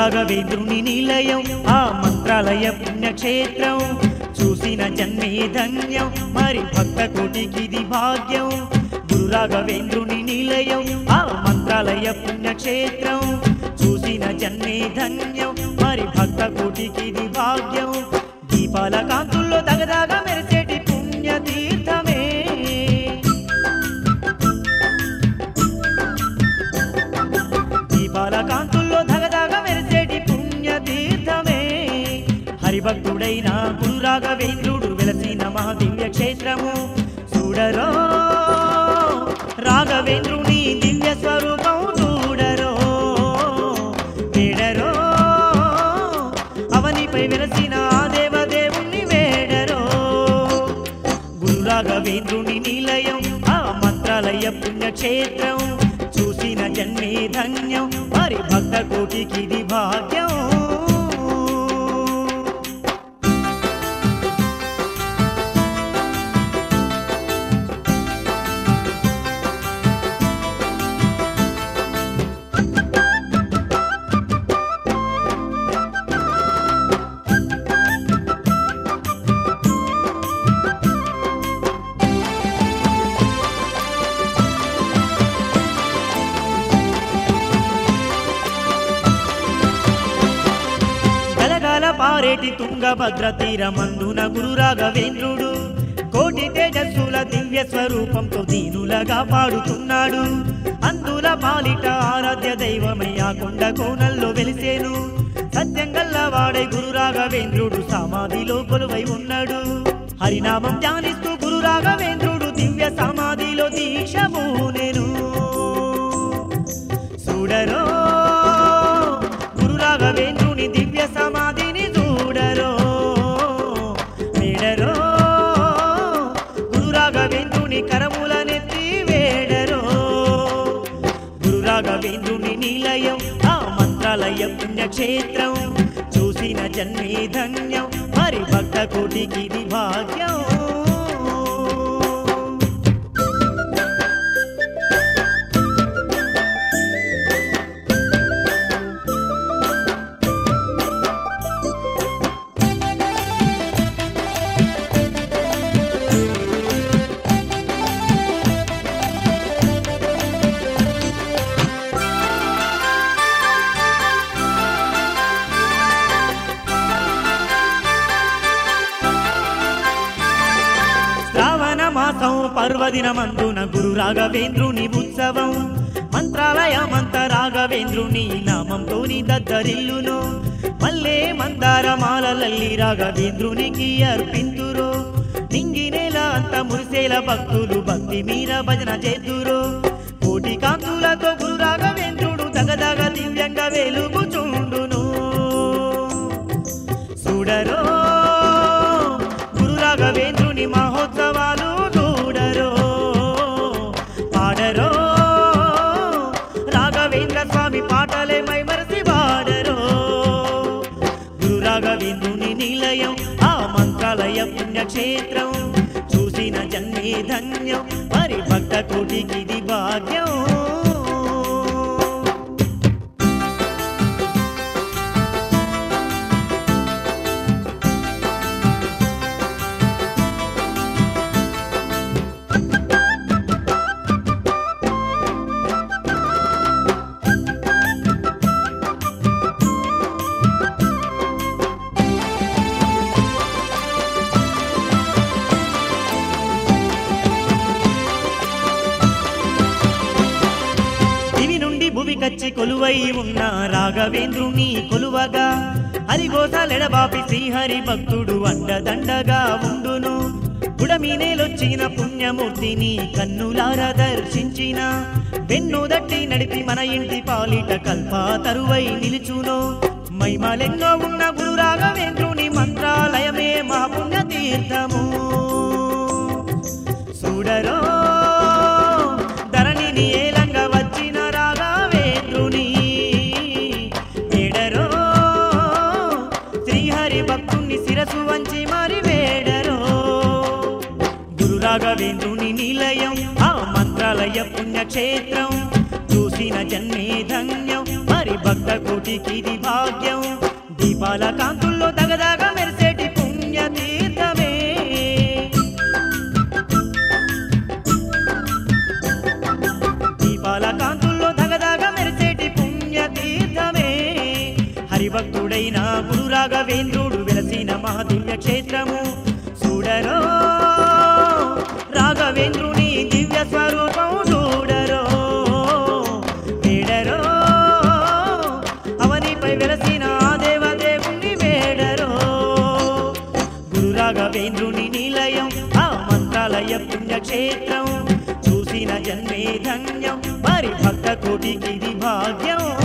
గురురాఘవేంద్రుని నిలయం ఆ మంత్రాలయ పుణ్యక్షేత్రం చూసిన జన్మే ధన్యం మరి భక్త కోటికిది భాగ్యం గురురాఘవేంద్రుని నిలయం ఆ మంత్రాలయ పుణ్యక్షేత్రం చూసిన జన్మే ధన్యం మరి భక్త కోటికిది భాగ్యం దీపాల కాంతుల్లో దగదగ మెరిసేటి పుణ్య తీర్థమే దీపాల కాంతుల్లో ధగధగ మెరిసేటి పుణ్య తీర్థమే హరిభక్తుడైన గురు రాఘవేంద్రుడు వెలసిన మహాదివ్య క్షేత్రము చూడరో రాఘవేంద్రుని దివ్య స్వరూపం చూడరో వేడరో అవనిపై వెలసిన ఆ దేవదేవుణ్ణి వేడరో గురు రాఘవేంద్రుని నిలయం ఆ మంత్రాలయ పుణ్యక్షేత్రం చూసిన జన్మే ధన్యం మరి భక్త కోటికి ఇది భాగ్యం గలగల పారేటి తుంగభద్ర తీరమందున గురు రాఘవేంద్రుడు కోటి తేజస్సుల దివ్య స్వరూపంతో దీనులగా పాడుతున్నాడు అందుల పాలిట ఆరాధ్య దైవమయ్యా కొండ కోనల్లో వెలిసేను సత్యంగల్ల వాడే గురు రాఘవేంద్రుడు సమాధిలో కొలువై ఉన్నాడు హరినామం ధ్యానిస్తూ గురు రాఘవేంద్రుడు దివ్య సమాధిలో దీక్షమూనెను చూడరో గురు రాఘవేంద్రుని దివ్య సమాధిని చూడరో వేడరో గురు రాఘవేంద్రుని కరములనెత్తి వేడరో గురు రాఘవేంద్రుని నిలయం ఆ మంత్రాలయ పుణ్యక్షేత్రం చూసిన జన్మే ధన్యం మరి భక్త కోటికి ఇది భాగ్యం శ్రావణ మాసం పర్వదినమందున గురు రాఘవేంద్రుని ఉత్సవం మంత్రాలయమంత రాఘవేంద్రుని నామంతోని దద్దరిల్లును మల్లే మందార మాలలల్లి రాఘవేంద్రునికి అర్పింతురు నింగి నేల అంత మురిసేల భక్తులు భక్తి మీర భజన చేతురు కోటి కాంతులతో గురు రాఘవేంద్రుడు దగదగ దివ్యంగా వెలుగుచుండును చూడరో గురు రాఘవేంద్రుని మహోత్సవాలు చూడరో పాడరో రాఘవేంద్ర స్వామి పాటలే మైమరసి పాడరో గురు రాఘవేంద్రుని నిలయం ఆ మంత్రాలయ పుణ్యక్షేత్రం చూసిన జన్మే ధన్యం మరి భక్త కోటికి ఇది భాగ్యం దివి నుండి భువి కచ్చి కొలువై ఉన్న రాఘవేంద్రుని కొలువగా హరిగోసలెడబాపి శ్రీహరి భక్తుడు అండదండగా ఉండును బుడమీనేలొచ్చిన పుణ్యమూర్తిని కన్నులార దర్శించిన వెన్ను దట్టి నడిపి మన ఇంటి పాలిట కల్ప తరువై నిలుచును మైమలెన్నో ఉన్న గురు రాఘవేంద్రుని మంత్రాలయమే మా పుణ్య తీర్థము చూడరో ధరణిని ఏలంగా వచ్చిన రాఘవేంద్రుని వేడరో శ్రీహరి భక్తుని శిరసు వంచి మరి వేడరో గురు రాఘవేంద్రుని నిలయం ఆ మంత్రాలయ పుణ్యక్షేత్రం చూసిన జన్మే ధన్యం మరి భక్త భక్త కోటికి ఇది భాగ్యం దీపాల కాంతుల్లో దగదగ మెరిసేటి పుణ్య తీర్థమే దీపాల కాంతుల్లో దగదగ మెరిసేటి పుణ్య తీర్థమే హరిభక్తుడైన గురు రాఘవేంద్రుడు వెలసిన మహదివ్య క్షేత్రము చూడరో రాఘవేంద్రుని దివ్య స్వరూపం చూడరో వేడరో అవనిపై వెలసిన ఆ దేవదేవుని వేడరో గురు రాఘవేంద్రుని నిలయం ఆ మంత్రాలయ పుణ్యక్షేత్రం చూసిన జన్మే ధన్యం మరి భక్త కోటికి ఇది భాగ్యం